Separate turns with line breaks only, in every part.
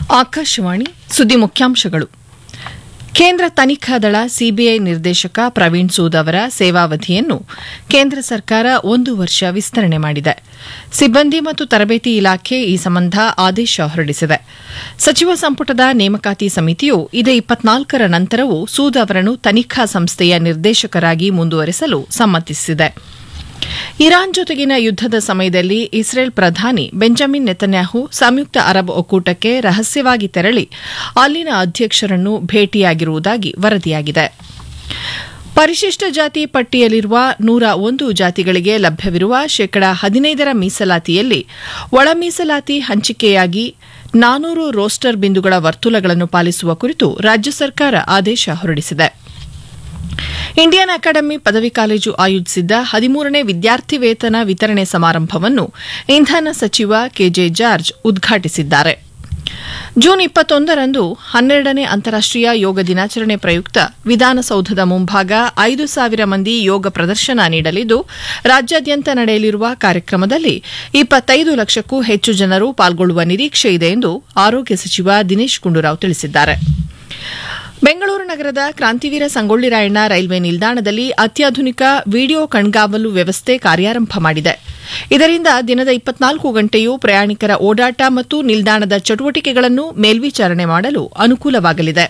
ಆಕಾಶವಾಣಿ ಸುದ್ದಿ ಮುಖ್ಯಾಂಶಗಳು ಕೇಂದ್ರ ತನಿಖಾ ದಳ ಸಿಬಿಐ ನಿರ್ದೇಶಕ ಪ್ರವೀಣ್ ಸೂದ್ ಅವರ ಸೇವಾವಧಿಯನ್ನು ಕೇಂದ್ರ ಸರ್ಕಾರ ಒಂದು ವರ್ಷ ವಿಸ್ತರಣೆ ಮಾಡಿದೆ ಸಿಬ್ಬಂದಿ ಮತ್ತು ತರಬೇತಿ ಇಲಾಖೆ ಈ ಸಂಬಂಧ ಆದೇಶ ಹೊರಡಿಸಿದೆ ಸಚಿವ ಸಂಪುಟದ ನೇಮಕಾತಿ ಸಮಿತಿಯು ಇದೇ ಇಪ್ಪತ್ನಾಲ್ಕರ ನಂತರವೂ ಸೂದ್ ಅವರನ್ನು ತನಿಖಾ ಸಂಸ್ಥೆಯ ನಿರ್ದೇಶಕರಾಗಿ ಮುಂದುವರೆಸಲು ಸಮ್ಮತಿಸಿದೆ ಇರಾನ್ ಜೊತೆಗಿನ ಯುದ್ದದ ಸಮಯದಲ್ಲಿ ಇಸ್ರೇಲ್ ಪ್ರಧಾನಿ ಬೆಂಜಮಿನ್ ನೆತನ್ಯಾಹು ಸಂಯುಕ್ತ ಅರಬ್ ಒಕ್ಕೂಟಕ್ಕೆ ರಹಸ್ಯವಾಗಿ ತೆರಳಿ ಅಲ್ಲಿನ ಅಧ್ಯಕ್ಷರನ್ನು ಭೇಟಿಯಾಗಿರುವುದಾಗಿ ವರದಿಯಾಗಿದೆ ಪರಿಶಿಷ್ಟ ಜಾತಿ ಪಟ್ಟಿಯಲ್ಲಿರುವ ನೂರ ಒಂದು ಜಾತಿಗಳಿಗೆ ಲಭ್ಯವಿರುವ ಶೇಕಡಾ ಹದಿನೈದರ ಮೀಸಲಾತಿಯಲ್ಲಿ ಒಳ ಮೀಸಲಾತಿ ಹಂಚಿಕೆಯಾಗಿ ನಾನೂರು ರೋಸ್ಟರ್ ಬಿಂದುಗಳ ವರ್ತುಲಗಳನ್ನು ಪಾಲಿಸುವ ಕುರಿತು ರಾಜ್ಯ ಸರ್ಕಾರ ಆದೇಶ ಹೊರಡಿಸಿದೆ ಇಂಡಿಯನ್ ಅಕಾಡೆಮಿ ಪದವಿ ಕಾಲೇಜು ಆಯೋಜಿಸಿದ್ದ ಹದಿಮೂರನೇ ವಿದ್ಯಾರ್ಥಿ ವೇತನ ವಿತರಣೆ ಸಮಾರಂಭವನ್ನು ಇಂಧನ ಸಚಿವ ಕೆಜೆ ಜಾರ್ಜ್ ಉದ್ಘಾಟಿಸಿದ್ದಾರೆ ಜೂನ್ ಇಪ್ಪತ್ತೊಂದರಂದು ಹನ್ನೆರಡನೇ ಅಂತಾರಾಷ್ಟೀಯ ಯೋಗ ದಿನಾಚರಣೆ ಪ್ರಯುಕ್ತ ವಿಧಾನಸೌಧದ ಮುಂಭಾಗ ಐದು ಸಾವಿರ ಮಂದಿ ಯೋಗ ಪ್ರದರ್ಶನ ನೀಡಲಿದ್ದು ರಾಜ್ಯಾದ್ಯಂತ ನಡೆಯಲಿರುವ ಕಾರ್ಯಕ್ರಮದಲ್ಲಿ ಇಪ್ಪತ್ತೈದು ಲಕ್ಷಕ್ಕೂ ಹೆಚ್ಚು ಜನರು ಪಾಲ್ಗೊಳ್ಳುವ ನಿರೀಕ್ಷೆ ಇದೆ ಎಂದು ಆರೋಗ್ಯ ಸಚಿವ ದಿನೇಶ್ ಗುಂಡೂರಾವ್ ತಿಳಿಸಿದ್ದಾರೆ ಬೆಂಗಳೂರು ನಗರದ ಕ್ರಾಂತಿವೀರ ಸಂಗೊಳ್ಳಿ ರಾಯಣ್ಣ ರೈಲ್ವೆ ನಿಲ್ದಾಣದಲ್ಲಿ ಅತ್ಯಾಧುನಿಕ ವಿಡಿಯೋ ಕಣ್ಗಾವಲು ವ್ಯವಸ್ಥೆ ಕಾರ್ಯಾರಂಭ ಮಾಡಿದೆ ಇದರಿಂದ ದಿನದ ಇಪ್ಪತ್ನಾಲ್ಕು ಗಂಟೆಯೂ ಪ್ರಯಾಣಿಕರ ಓಡಾಟ ಮತ್ತು ನಿಲ್ದಾಣದ ಚಟುವಟಿಕೆಗಳನ್ನು ಮೇಲ್ವಿಚಾರಣೆ ಮಾಡಲು ಅನುಕೂಲವಾಗಲಿದೆ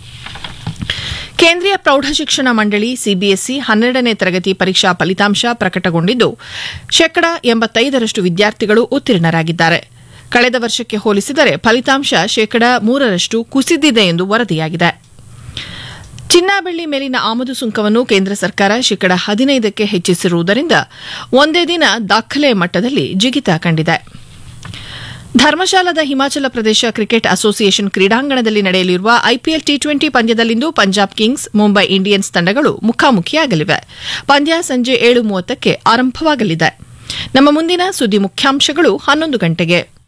ಕೇಂದ್ರೀಯ ಪ್ರೌಢಶಿಕ್ಷಣ ಮಂಡಳಿ ಸಿಬಿಎಸ್ಇ ಹನ್ನೆರಡನೇ ತರಗತಿ ಪರೀಕ್ಷಾ ಫಲಿತಾಂಶ ಪ್ರಕಟಗೊಂಡಿದ್ದು ಶೇಕಡಾ ಎಂಬತ್ತೈದರಷ್ಟು ವಿದ್ಯಾರ್ಥಿಗಳು ಉತ್ತೀರ್ಣರಾಗಿದ್ದಾರೆ ಕಳೆದ ವರ್ಷಕ್ಕೆ ಹೋಲಿಸಿದರೆ ಫಲಿತಾಂಶ ಶೇಕಡಾ ಮೂರರಷ್ಟು ಕುಸಿದಿದೆ ಎಂದು ವರದಿಯಾಗಿದೆ ಚಿನ್ನ ಬೆಳ್ಳಿ ಮೇಲಿನ ಆಮದು ಸುಂಕವನ್ನು ಕೇಂದ್ರ ಸರ್ಕಾರ ಶೇಕಡಾ ಹದಿನೈದಕ್ಕೆ ಹೆಚ್ಚಿಸಿರುವುದರಿಂದ ಒಂದೇ ದಿನ ದಾಖಲೆ ಮಟ್ಟದಲ್ಲಿ ಜಿಗಿತ ಕಂಡಿದೆ ಧರ್ಮಶಾಲಾದ ಹಿಮಾಚಲ ಪ್ರದೇಶ ಕ್ರಿಕೆಟ್ ಅಸೋಸಿಯೇಷನ್ ಕ್ರೀಡಾಂಗಣದಲ್ಲಿ ನಡೆಯಲಿರುವ ಐಪಿಎಲ್ ಟಿ ಟ್ವೆಂಟಿ ಪಂದ್ಯದಲ್ಲಿಂದು ಪಂಜಾಬ್ ಕಿಂಗ್ಸ್ ಮುಂಬೈ ಇಂಡಿಯನ್ಸ್ ತಂಡಗಳು ಮುಖಾಮುಖಿಯಾಗಲಿವೆ ಪಂದ್ಯ ಸಂಜೆ ಏಳು ಮೂವತ್ತಕ್ಕೆ ಆರಂಭವಾಗಲಿದೆ ನಮ್ಮ ಮುಂದಿನ ಸುದ್ದಿ ಮುಖ್ಯಾಂಶಗಳು ಹನ್ನೊಂದು ಗಂಟೆಗೆ